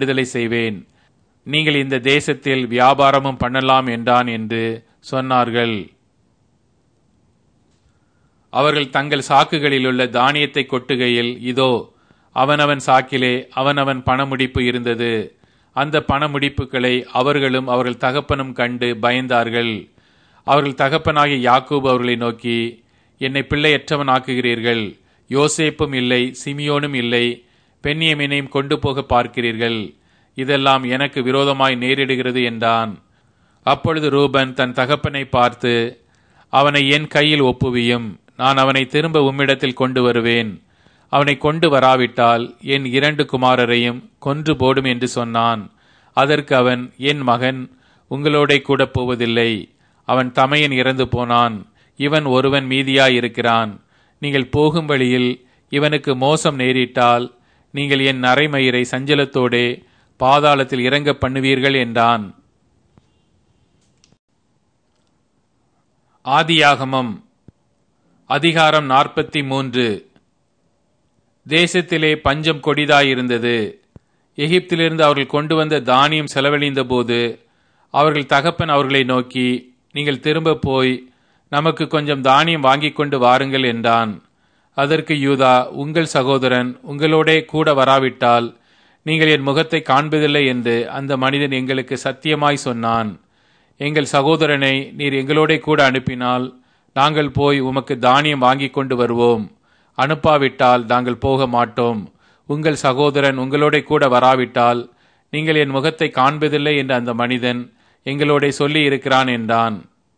விடுதலை செய்வேன் நீங்கள் இந்த தேசத்தில் வியாபாரமும் பண்ணலாம் என்றான் என்று சொன்னார்கள் அவர்கள் தங்கள் சாக்குகளில் உள்ள தானியத்தை கொட்டுகையில் இதோ அவனவன் சாக்கிலே அவனவன் பணமுடிப்பு இருந்தது அந்த பணமுடிப்புகளை அவர்களும் அவர்கள் தகப்பனும் கண்டு பயந்தார்கள் அவர்கள் தகப்பனாகிய யாக்கூப் அவர்களை நோக்கி என்னை பிள்ளையற்றவன் ஆக்குகிறீர்கள் யோசேப்பும் இல்லை சிமியோனும் இல்லை பெண்ணியமினையும் கொண்டு போக பார்க்கிறீர்கள் இதெல்லாம் எனக்கு விரோதமாய் நேரிடுகிறது என்றான் அப்பொழுது ரூபன் தன் தகப்பனை பார்த்து அவனை என் கையில் ஒப்புவியும் நான் அவனை திரும்ப உம்மிடத்தில் கொண்டு வருவேன் அவனை கொண்டு வராவிட்டால் என் இரண்டு குமாரரையும் கொன்று போடும் என்று சொன்னான் அதற்கு அவன் என் மகன் உங்களோட கூட போவதில்லை அவன் தமையன் இறந்து போனான் இவன் ஒருவன் மீதியாயிருக்கிறான் நீங்கள் போகும் வழியில் இவனுக்கு மோசம் நேரிட்டால் நீங்கள் என் நரைமயிரை சஞ்சலத்தோடே பாதாளத்தில் இறங்க பண்ணுவீர்கள் என்றான் ஆதியாகமம் அதிகாரம் நாற்பத்தி மூன்று தேசத்திலே பஞ்சம் கொடிதாயிருந்தது எகிப்திலிருந்து அவர்கள் கொண்டு வந்த தானியம் செலவழிந்த போது அவர்கள் தகப்பன் அவர்களை நோக்கி நீங்கள் திரும்ப போய் நமக்கு கொஞ்சம் தானியம் வாங்கி கொண்டு வாருங்கள் என்றான் அதற்கு யூதா உங்கள் சகோதரன் உங்களோடே கூட வராவிட்டால் நீங்கள் என் முகத்தை காண்பதில்லை என்று அந்த மனிதன் எங்களுக்கு சத்தியமாய் சொன்னான் எங்கள் சகோதரனை நீர் எங்களோடே கூட அனுப்பினால் நாங்கள் போய் உமக்கு தானியம் வாங்கி கொண்டு வருவோம் அனுப்பாவிட்டால் நாங்கள் போக மாட்டோம் உங்கள் சகோதரன் உங்களோட கூட வராவிட்டால் நீங்கள் என் முகத்தை காண்பதில்லை என்று அந்த மனிதன் எங்களோட சொல்லி இருக்கிறான் என்றான்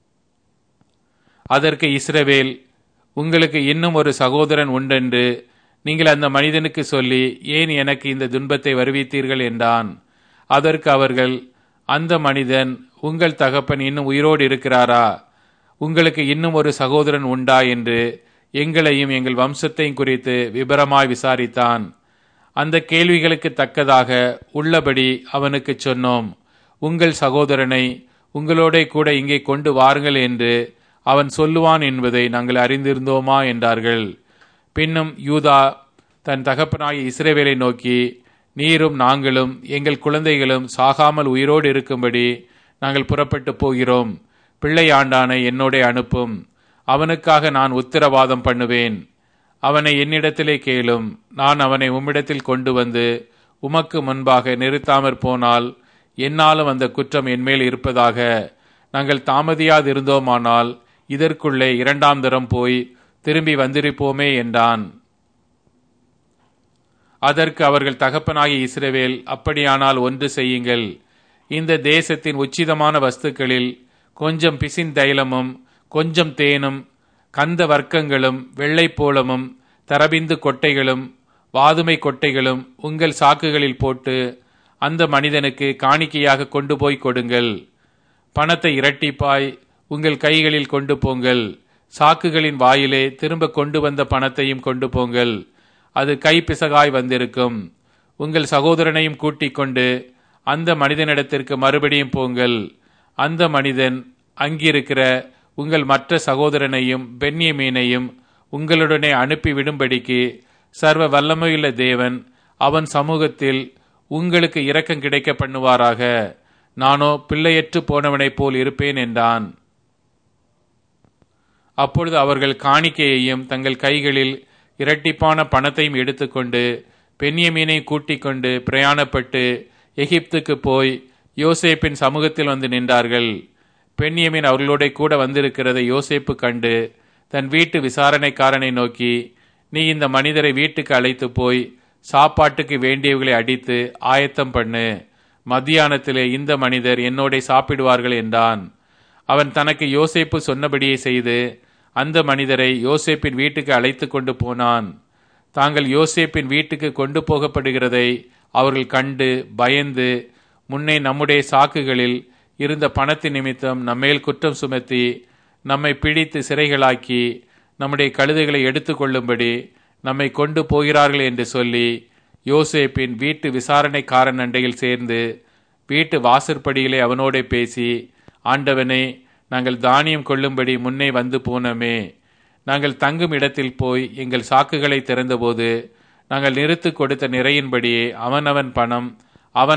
அதற்கு இஸ்ரவேல் உங்களுக்கு இன்னும் ஒரு சகோதரன் உண்டென்று நீங்கள் அந்த மனிதனுக்கு சொல்லி ஏன் எனக்கு இந்த துன்பத்தை வருவித்தீர்கள் என்றான் அதற்கு அவர்கள் அந்த மனிதன் உங்கள் தகப்பன் இன்னும் உயிரோடு இருக்கிறாரா உங்களுக்கு இன்னும் ஒரு சகோதரன் உண்டா என்று எங்களையும் எங்கள் வம்சத்தையும் குறித்து விபரமாய் விசாரித்தான் அந்த கேள்விகளுக்கு தக்கதாக உள்ளபடி அவனுக்கு சொன்னோம் உங்கள் சகோதரனை உங்களோட கூட இங்கே கொண்டு வாருங்கள் என்று அவன் சொல்லுவான் என்பதை நாங்கள் அறிந்திருந்தோமா என்றார்கள் பின்னும் யூதா தன் தகப்பனாகிய இஸ்ரேவேலை நோக்கி நீரும் நாங்களும் எங்கள் குழந்தைகளும் சாகாமல் உயிரோடு இருக்கும்படி நாங்கள் புறப்பட்டு போகிறோம் பிள்ளை ஆண்டானை என்னோட அனுப்பும் அவனுக்காக நான் உத்தரவாதம் பண்ணுவேன் அவனை என்னிடத்திலே கேளும் நான் அவனை உம்மிடத்தில் கொண்டு வந்து உமக்கு முன்பாக நிறுத்தாமற் போனால் என்னாலும் அந்த குற்றம் என்மேல் இருப்பதாக நாங்கள் தாமதியாதிருந்தோமானால் இதற்குள்ளே இரண்டாம் தரம் போய் திரும்பி வந்திருப்போமே என்றான் அதற்கு அவர்கள் தகப்பனாகிய இஸ்ரவேல் அப்படியானால் ஒன்று செய்யுங்கள் இந்த தேசத்தின் உச்சிதமான வஸ்துக்களில் கொஞ்சம் பிசின் தைலமும் கொஞ்சம் தேனும் கந்த வர்க்கங்களும் வெள்ளைப்போளமும் தரபிந்து கொட்டைகளும் வாதுமை கொட்டைகளும் உங்கள் சாக்குகளில் போட்டு அந்த மனிதனுக்கு காணிக்கையாக கொண்டு போய் கொடுங்கள் பணத்தை இரட்டிப்பாய் உங்கள் கைகளில் கொண்டு போங்கள் சாக்குகளின் வாயிலே திரும்ப கொண்டு வந்த பணத்தையும் கொண்டு போங்கள் அது கைப்பிசகாய் வந்திருக்கும் உங்கள் சகோதரனையும் கூட்டிக் கொண்டு அந்த மனிதனிடத்திற்கு மறுபடியும் போங்கள் அந்த மனிதன் அங்கிருக்கிற உங்கள் மற்ற சகோதரனையும் பென்யமீனையும் உங்களுடனே அனுப்பிவிடும்படிக்கு சர்வ வல்லமையுள்ள தேவன் அவன் சமூகத்தில் உங்களுக்கு இரக்கம் கிடைக்க பண்ணுவாராக நானோ பிள்ளையற்று போனவனைப் போல் இருப்பேன் என்றான் அப்பொழுது அவர்கள் காணிக்கையையும் தங்கள் கைகளில் இரட்டிப்பான பணத்தையும் எடுத்துக்கொண்டு பென்யமீனை கூட்டிக் கொண்டு பிரயாணப்பட்டு எகிப்துக்கு போய் யோசேப்பின் சமூகத்தில் வந்து நின்றார்கள் பெண்யமின் அவர்களோட கூட வந்திருக்கிறதை யோசேப்பு கண்டு தன் வீட்டு விசாரணைக்காரனை நோக்கி நீ இந்த மனிதரை வீட்டுக்கு அழைத்து போய் சாப்பாட்டுக்கு வேண்டியவர்களை அடித்து ஆயத்தம் பண்ணு மத்தியானத்திலே இந்த மனிதர் என்னோட சாப்பிடுவார்கள் என்றான் அவன் தனக்கு யோசேப்பு சொன்னபடியே செய்து அந்த மனிதரை யோசேப்பின் வீட்டுக்கு அழைத்து கொண்டு போனான் தாங்கள் யோசேப்பின் வீட்டுக்கு கொண்டு போகப்படுகிறதை அவர்கள் கண்டு பயந்து முன்னே நம்முடைய சாக்குகளில் இருந்த பணத்தின் நிமித்தம் நம்மேல் குற்றம் சுமத்தி நம்மை பிடித்து சிறைகளாக்கி நம்முடைய கழுதைகளை எடுத்துக்கொள்ளும்படி நம்மை கொண்டு போகிறார்கள் என்று சொல்லி யோசேப்பின் வீட்டு விசாரணைக்காரன் அண்டையில் சேர்ந்து வீட்டு வாசற்படியிலே அவனோட பேசி ஆண்டவனே நாங்கள் தானியம் கொள்ளும்படி முன்னே வந்து போனோமே நாங்கள் தங்கும் இடத்தில் போய் எங்கள் சாக்குகளை திறந்தபோது நாங்கள் நிறுத்து கொடுத்த நிறையின்படியே அவனவன் பணம்